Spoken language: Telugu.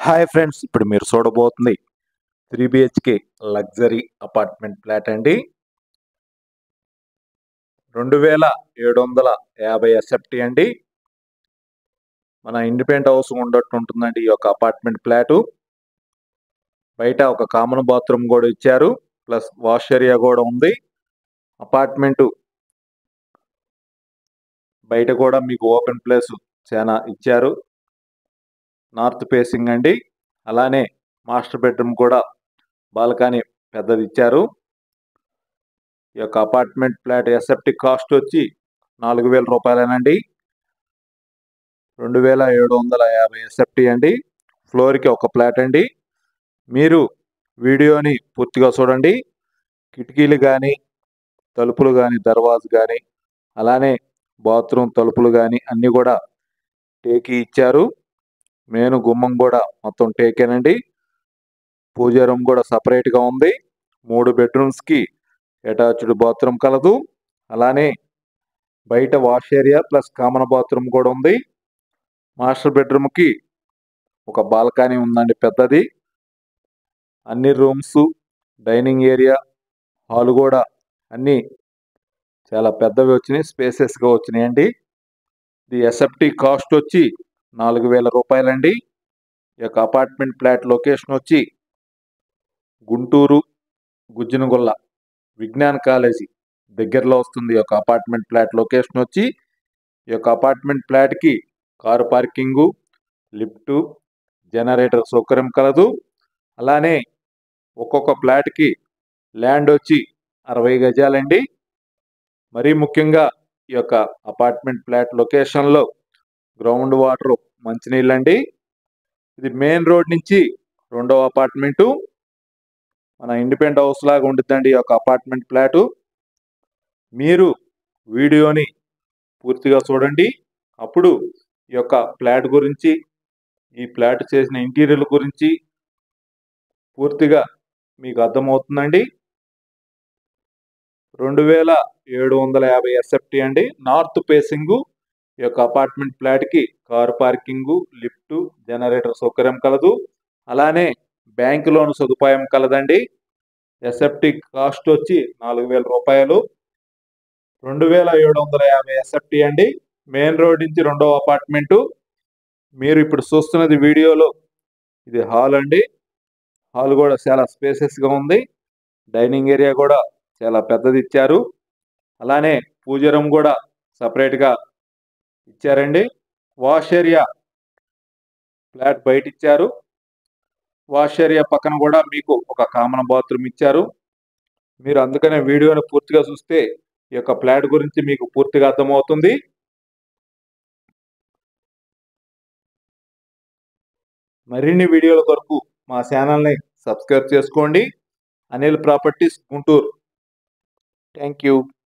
హాయ్ ఫ్రెండ్స్ ఇప్పుడు మీరు చూడబోతుంది three BHK luxury apartment flat అండి రెండు వేల ఏడు వందల యాభై ఎస్ఎఫ్టీ అండి మన ఇండిపెండెంట్ హౌస్ ఉండట్టు ఉంటుందండి ఈ యొక్క అపార్ట్మెంట్ ఫ్లాటు బయట ఒక కామన్ బాత్రూమ్ కూడా ఇచ్చారు ప్లస్ వాష్ ఏరియా కూడా ఉంది అపార్ట్మెంటు బయట కూడా మీకు ఓపెన్ ప్లేస్ చాలా ఇచ్చారు నార్త్ ఫేసింగ్ అండి అలానే మాస్టర్ బెడ్రూమ్ కూడా బాల్కనీ పెద్దది ఇచ్చారు ఈ యొక్క అపార్ట్మెంట్ ఫ్లాట్ ఎసెప్టిక్ కాస్ట్ వచ్చి నాలుగు వేల రూపాయలేనండి రెండు వేల ఏడు వందల యాభై ఎస్ఎఫ్టీ అండి ఫ్లోర్కి ఒక ఫ్లాట్ అండి మీరు వీడియోని పూర్తిగా చూడండి కిటికీలు కానీ తలుపులు కానీ దర్వాజు కానీ అలానే బాత్రూమ్ తలుపులు కానీ అన్నీ కూడా టేకి ఇచ్చారు మెయిన్ గుమ్మం కూడా మొత్తం టేకేనండి పూజ రూమ్ కూడా సపరేట్గా ఉంది మూడు బెడ్రూమ్స్కి అటాచ్డ్ బాత్రూమ్ కలదు అలానే బయట wash area plus common bathroom కూడా ఉంది మాస్టర్ బెడ్రూమ్కి ఒక బాల్కనీ ఉందండి పెద్దది అన్ని రూమ్స్ డైనింగ్ ఏరియా హాల్ కూడా అన్నీ చాలా పెద్దవి వచ్చినాయి స్పేసెస్గా వచ్చినాయండి ఇది ఎస్ఎఫ్టీ కాస్ట్ వచ్చి నాలుగు వేల రూపాయలండి ఈ యొక్క అపార్ట్మెంట్ ఫ్లాట్ లొకేషన్ వచ్చి గుంటూరు గుజ్జనగొల్ల విజ్ఞాన్ కాలేజీ దగ్గరలో వస్తుంది ఈ యొక్క అపార్ట్మెంట్ ఫ్లాట్ లొకేషన్ వచ్చి ఈ యొక్క అపార్ట్మెంట్ ఫ్లాట్కి కారు పార్కింగు లిఫ్టు జనరేటర్ సౌకర్యం కలదు అలానే ఒక్కొక్క ఫ్లాట్కి ల్యాండ్ వచ్చి అరవై గజాలండి మరీ ముఖ్యంగా ఈ యొక్క అపార్ట్మెంట్ ఫ్లాట్ లొకేషన్లో గ్రౌండ్ వాటర్ మంచినీళ్ళు అండి ఇది మెయిన్ రోడ్ నుంచి రెండవ అపార్ట్మెంటు మన ఇండిపెండెంట్ హౌస్ లాగా ఉంటుందండి ఈ యొక్క అపార్ట్మెంట్ ఫ్లాటు మీరు వీడియోని పూర్తిగా చూడండి అప్పుడు ఈ యొక్క ఫ్లాట్ గురించి ఈ ఫ్లాట్ చేసిన ఇంటీరియర్ గురించి పూర్తిగా మీకు అర్థమవుతుందండి రెండు వేల ఏడు వందల యాభై ఎస్ఎఫ్టీ అండి నార్త్ ఫేసింగ్ ఈ యొక్క అపార్ట్మెంట్ ఫ్లాట్కి కారు పార్కింగు లిఫ్ట్ జనరేటర్ సౌకర్యం కలదు అలానే బ్యాంక్ లోన్ సదుపాయం కలదండి ఎస్ఎఫ్టీ కాస్ట్ వచ్చి నాలుగు వేల రూపాయలు రెండు వేల ఏడు వందల యాభై ఎస్ఎఫ్టీ అండి మెయిన్ రోడ్ నుంచి రెండవ అపార్ట్మెంటు మీరు ఇప్పుడు చూస్తున్నది వీడియోలో ఇది హాల్ అండి హాల్ కూడా చాలా స్పేసెస్గా ఉంది డైనింగ్ ఏరియా కూడా చాలా పెద్దది ఇచ్చారు అలానే పూజ రూమ్ కూడా సపరేట్గా ఇచ్చారండి వాష్ ఏరియా ఫ్లాట్ బయట ఇచ్చారు వాష్ ఏరియా పక్కన కూడా మీకు ఒక కామన్ బాత్రూమ్ ఇచ్చారు మీరు అందుకనే వీడియోని పూర్తిగా చూస్తే ఈ యొక్క ఫ్లాట్ గురించి మీకు పూర్తిగా అర్థమవుతుంది మరిన్ని వీడియోల కొరకు మా ఛానల్ని సబ్స్క్రైబ్ చేసుకోండి Anil properties Guntur thank you